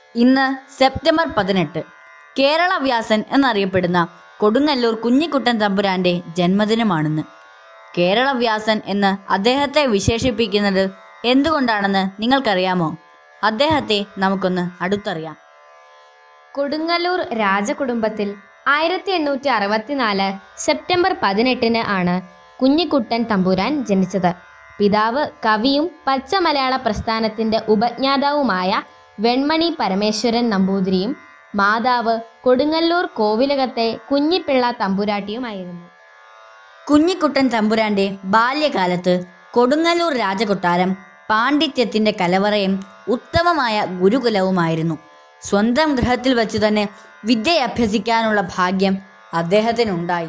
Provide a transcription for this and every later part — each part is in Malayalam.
ഇന്ന് സെപ്റ്റംബർ പതിനെട്ട് കേരള വ്യാസൻ എന്നറിയപ്പെടുന്ന കൊടുങ്ങല്ലൂർ കുഞ്ഞിക്കുട്ടൻ തമ്പുരാന്റെ ജന്മദിനമാണിന്ന് കേരള വ്യാസൻ എന്ന് അദ്ദേഹത്തെ വിശേഷിപ്പിക്കുന്നത് എന്തുകൊണ്ടാണെന്ന് നിങ്ങൾക്കറിയാമോ അദ്ദേഹത്തെ നമുക്കൊന്ന് അടുത്തറിയാം കൊടുങ്ങല്ലൂർ രാജകുടുംബത്തിൽ ആയിരത്തി എണ്ണൂറ്റി അറുപത്തിനാല് സെപ്റ്റംബർ പതിനെട്ടിന് ആണ് കുഞ്ഞിക്കുട്ടൻ തമ്പുരാൻ ജനിച്ചത് പിതാവ് കവിയും പച്ച മലയാള പ്രസ്ഥാനത്തിന്റെ ഉപജ്ഞാതാവുമായ വെൺമണി പരമേശ്വരൻ നമ്പൂതിരിയും മാതാവ് കൊടുങ്ങല്ലൂർ കോവിലകത്തെ കുഞ്ഞിപ്പിള്ള തമ്പുരാട്ടിയുമായിരുന്നു കുഞ്ഞിക്കുട്ടൻ തമ്പുരാന്റെ ബാല്യകാലത്ത് കൊടുങ്ങല്ലൂർ രാജകൊട്ടാരം പാണ്ഡിത്യത്തിന്റെ കലവറയും ഉത്തമമായ ഗുരുകുലവുമായിരുന്നു സ്വന്തം ഗൃഹത്തിൽ വെച്ച് തന്നെ വിദ്യ അഭ്യസിക്കാനുള്ള ഭാഗ്യം അദ്ദേഹത്തിനുണ്ടായി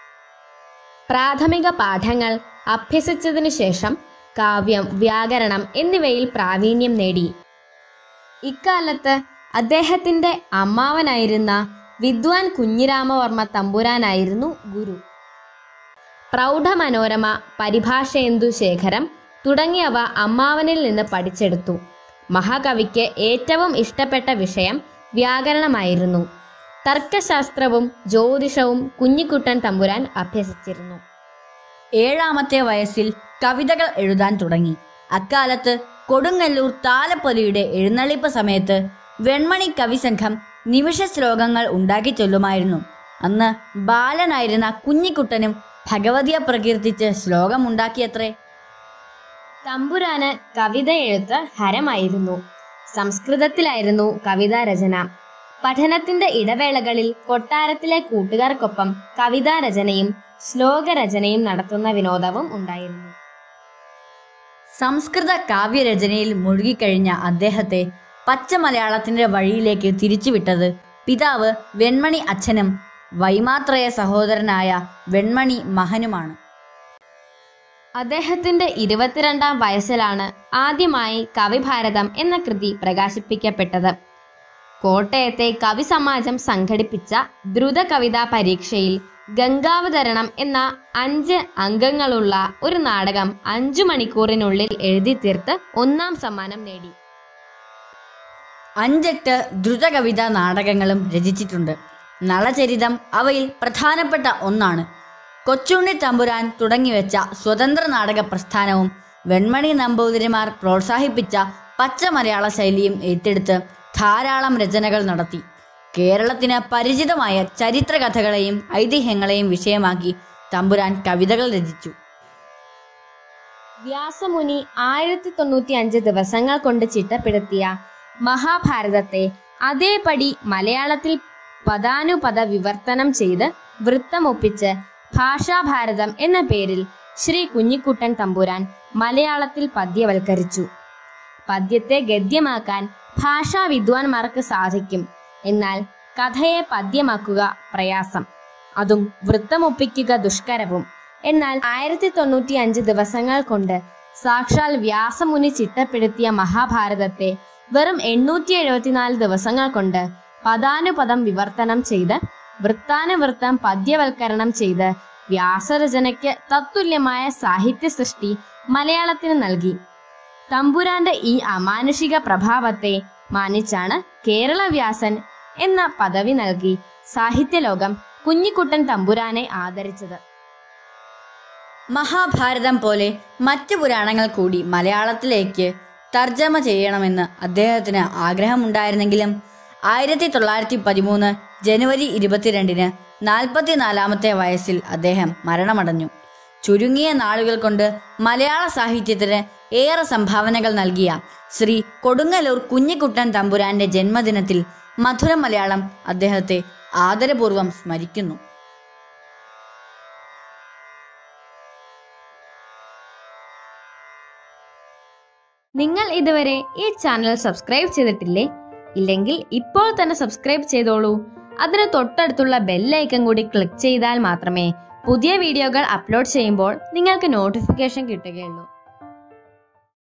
പ്രാഥമിക പാഠങ്ങൾ അഭ്യസിച്ചതിനു ശേഷം കാവ്യം വ്യാകരണം എന്നിവയിൽ പ്രാവീണ്യം നേടി ഇക്കാലത്ത് അദ്ദേഹത്തിന്റെ അമ്മാവനായിരുന്ന വിദ്വാൻ കുഞ്ഞിരാമവർമ്മ തമ്പുരാനായിരുന്നു ഗുരു പ്രൗഢമനോരമ പരിഭാഷേന്ദു ശേഖരം തുടങ്ങിയവ അമ്മാവനിൽ നിന്ന് പഠിച്ചെടുത്തു മഹാകവിക്ക് ഏറ്റവും ഇഷ്ടപ്പെട്ട വിഷയം വ്യാകരണമായിരുന്നു തർക്കശാസ്ത്രവും ജ്യോതിഷവും കുഞ്ഞിക്കുട്ടൻ തമ്പുരാൻ അഭ്യസിച്ചിരുന്നു ഏഴാമത്തെ വയസ്സിൽ കവിതകൾ എഴുതാൻ തുടങ്ങി അക്കാലത്ത് കൊടുങ്ങല്ലൂർ താലപ്പൊലിയുടെ എഴുന്നള്ളിപ്പ് സമയത്ത് വെൺമണി കവിസംഘം നിമിഷ ശ്ലോകങ്ങൾ ഉണ്ടാക്കി ചൊല്ലുമായിരുന്നു അന്ന് ബാലനായിരുന്ന കുഞ്ഞിക്കുട്ടനും ഭഗവതിയെ പ്രകീർത്തിച്ച് ശ്ലോകമുണ്ടാക്കിയത്രേ തമ്പുരാന് കവിത എഴുത്ത് ഹരമായിരുന്നു സംസ്കൃതത്തിലായിരുന്നു കവിതാ രചന പഠനത്തിന്റെ ഇടവേളകളിൽ കൊട്ടാരത്തിലെ കൂട്ടുകാർക്കൊപ്പം കവിതാ രചനയും ശ്ലോകരചനയും നടത്തുന്ന വിനോദവും ഉണ്ടായിരുന്നു സംസ്കൃത കാവ്യരചനയിൽ മുഴുകിക്കഴിഞ്ഞ അദ്ദേഹത്തെ പച്ച മലയാളത്തിന്റെ വഴിയിലേക്ക് തിരിച്ചുവിട്ടത് പിതാവ് വെൺമണി അച്ഛനും വൈമാത്രയ സഹോദരനായ വെൺമണി മഹനുമാണ് അദ്ദേഹത്തിന്റെ ഇരുപത്തിരണ്ടാം വയസ്സിലാണ് ആദ്യമായി കവിഭാരതം എന്ന കൃതി പ്രകാശിപ്പിക്കപ്പെട്ടത് കോട്ടയത്തെ കവി സമാജം സംഘടിപ്പിച്ച ദ്രുത കവിതാ പരീക്ഷയിൽ ഗംഗാവതരണം എന്ന അഞ്ച് അംഗങ്ങളുള്ള ഒരു നാടകം അഞ്ചു മണിക്കൂറിനുള്ളിൽ എഴുതി തീർത്ത് ഒന്നാം സമ്മാനം നേടി അഞ്ചെട്ട് ദ്രുതകവിതാ നാടകങ്ങളും രചിച്ചിട്ടുണ്ട് നളചരിതം അവയിൽ പ്രധാനപ്പെട്ട ഒന്നാണ് കൊച്ചുണ്ണി തമ്പുരാൻ തുടങ്ങിവെച്ച സ്വതന്ത്ര നാടക പ്രസ്ഥാനവും വെൺമണി നമ്പൂതിരിമാർ പ്രോത്സാഹിപ്പിച്ച പച്ച മലയാള ശൈലിയും ഏറ്റെടുത്ത് ധാരാളം രചനകൾ നടത്തി കേരളത്തിന് പരിചിതമായ ചരിത്രകഥകളെയും ഐതിഹ്യങ്ങളെയും വിഷയമാക്കി തമ്പുരാൻ കവിതകൾ രചിച്ചു വ്യാസമുനി ആയിരത്തി തൊണ്ണൂറ്റി അഞ്ച് ദിവസങ്ങൾ കൊണ്ട് ചിട്ടപ്പെടുത്തിയ മഹാഭാരതത്തെ അതേപടി മലയാളത്തിൽ പദാനുപദ വിവർത്തനം ചെയ്ത് വൃത്തമൊപ്പിച്ച് ഭാഷാഭാരതം എന്ന പേരിൽ ശ്രീ കുഞ്ഞിക്കുട്ടൻ തമ്പുരാൻ മലയാളത്തിൽ പദ്യവൽക്കരിച്ചു പദ്യത്തെ ഗദ്യമാക്കാൻ ഭാഷാ വിദ്വാൻമാർക്ക് സാധിക്കും എന്നാൽ കഥയെ പദ്യമാക്കുക പ്രയാസം അതും വൃത്തമൊപ്പിക്കുക ദുഷ്കരവും എന്നാൽ ആയിരത്തി തൊണ്ണൂറ്റി അഞ്ച് ദിവസങ്ങൾ കൊണ്ട് സാക്ഷാൽ വ്യാസമുനി ചിട്ടപ്പെടുത്തിയ മഹാഭാരതത്തെ വെറും എണ്ണൂറ്റി എഴുപത്തിനാല് ദിവസങ്ങൾ കൊണ്ട് പദാനുപദം വിവർത്തനം ചെയ്ത് വൃത്താനുവൃത്തം പദ്യവൽക്കരണം ചെയ്ത് വ്യാസരചനയ്ക്ക് തത്തുല്യമായ സാഹിത്യ സൃഷ്ടി മലയാളത്തിന് നൽകി തമ്പുരാന്റെ ഈ അമാനുഷിക പ്രഭാവത്തെ മാനിച്ചാണ് കേരള വ്യാസൻ എന്ന പദവി നൽകി സാഹിത്യലോകം കുഞ്ഞിക്കുട്ടൻ തമ്പുരാനെ ആദരിച്ചത് മഹാഭാരതം പോലെ മറ്റു പുരാണങ്ങൾ കൂടി മലയാളത്തിലേക്ക് തർജ്ജമ ചെയ്യണമെന്ന് അദ്ദേഹത്തിന് ആഗ്രഹമുണ്ടായിരുന്നെങ്കിലും ആയിരത്തി തൊള്ളായിരത്തി പതിമൂന്ന് ജനുവരി ഇരുപത്തിരണ്ടിന് നാൽപ്പത്തിനാലാമത്തെ വയസ്സിൽ അദ്ദേഹം മരണമടഞ്ഞു ചുരുങ്ങിയ നാളുകൾ കൊണ്ട് മലയാള സാഹിത്യത്തിന് ഏറെ സംഭാവനകൾ നൽകിയ ശ്രീ കൊടുങ്ങല്ലൂർ കുഞ്ഞിക്കുട്ടൻ തമ്പുരാന്റെ ജന്മദിനത്തിൽ മധുര മലയാളം അദ്ദേഹത്തെ ആദരപൂർവ്വം സ്മരിക്കുന്നു നിങ്ങൾ ഇതുവരെ ഈ ചാനൽ സബ്സ്ക്രൈബ് ചെയ്തിട്ടില്ലേ ഇല്ലെങ്കിൽ ഇപ്പോൾ തന്നെ സബ്സ്ക്രൈബ് ചെയ്തോളൂ അതിന് തൊട്ടടുത്തുള്ള ബെല്ലൈക്കൺ കൂടി ക്ലിക്ക് ചെയ്താൽ മാത്രമേ പുതിയ വീഡിയോകൾ അപ്ലോഡ് ചെയ്യുമ്പോൾ നിങ്ങൾക്ക് നോട്ടിഫിക്കേഷൻ കിട്ടുകയുള്ളൂ